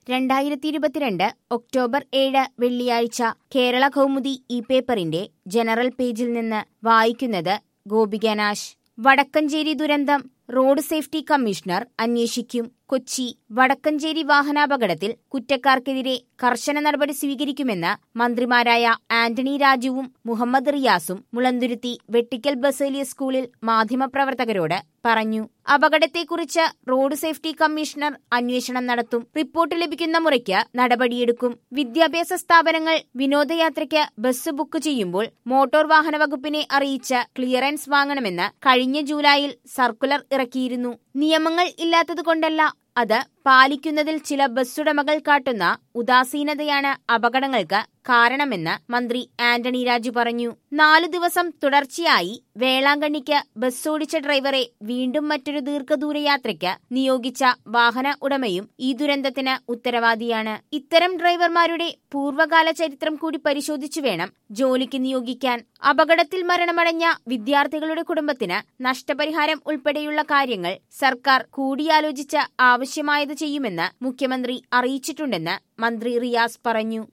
രണ്ടായിരത്തി ഇരുപത്തിരണ്ട് ഒക്ടോബർ ഏഴ് വെള്ളിയാഴ്ച കേരള കൗമുദി ഈ പേപ്പറിന്റെ ജനറൽ പേജിൽ നിന്ന് വായിക്കുന്നത് ഗോപികനാശ് വടക്കഞ്ചേരി ദുരന്തം റോഡ് സേഫ്റ്റി കമ്മീഷണർ അന്വേഷിക്കും കൊച്ചി വടക്കഞ്ചേരി വാഹനാപകടത്തിൽ കുറ്റക്കാർക്കെതിരെ കർശന നടപടി സ്വീകരിക്കുമെന്ന് മന്ത്രിമാരായ ആന്റണി രാജുവും മുഹമ്മദ് റിയാസും മുളന്തുരുത്തി വെട്ടിക്കൽ ബസേലിയ സ്കൂളിൽ മാധ്യമപ്രവർത്തകരോട് പറഞ്ഞു അപകടത്തെക്കുറിച്ച് റോഡ് സേഫ്റ്റി കമ്മീഷണർ അന്വേഷണം നടത്തും റിപ്പോർട്ട് ലഭിക്കുന്ന മുറയ്ക്ക് നടപടിയെടുക്കും വിദ്യാഭ്യാസ സ്ഥാപനങ്ങൾ വിനോദയാത്രയ്ക്ക് ബസ് ബുക്ക് ചെയ്യുമ്പോൾ മോട്ടോർ വാഹന വകുപ്പിനെ അറിയിച്ച് ക്ലിയറൻസ് വാങ്ങണമെന്ന് കഴിഞ്ഞ ജൂലൈയിൽ സർക്കുലർ ഇറക്കിയിരുന്നു നിയമങ്ങൾ ഇല്ലാത്തതുകൊണ്ടല്ല അത് പാലിക്കുന്നതിൽ ചില ബസ്സുടമകൾ കാട്ടുന്ന ഉദാസീനതയാണ് അപകടങ്ങൾക്ക് കാരണമെന്ന് മന്ത്രി ആന്റണി രാജു പറഞ്ഞു നാലു ദിവസം തുടർച്ചയായി വേളാങ്കണ്ണിക്ക് ബസ് ഓടിച്ച ഡ്രൈവറെ വീണ്ടും മറ്റൊരു ദീർഘദൂര യാത്രയ്ക്ക് നിയോഗിച്ച വാഹന ഉടമയും ഈ ദുരന്തത്തിന് ഉത്തരവാദിയാണ് ഇത്തരം ഡ്രൈവർമാരുടെ പൂർവ്വകാല ചരിത്രം കൂടി പരിശോധിച്ചു വേണം ജോലിക്ക് നിയോഗിക്കാൻ അപകടത്തിൽ മരണമടഞ്ഞ വിദ്യാർത്ഥികളുടെ കുടുംബത്തിന് നഷ്ടപരിഹാരം ഉൾപ്പെടെയുള്ള കാര്യങ്ങൾ സർക്കാർ കൂടിയാലോചിച്ച് ആവശ്യമായത് ചെയ്യുമെന്ന് മുഖ്യമന്ത്രി അറിയിച്ചിട്ടുണ്ടെന്ന് മന്ത്രി റിയാസ് പറഞ്ഞു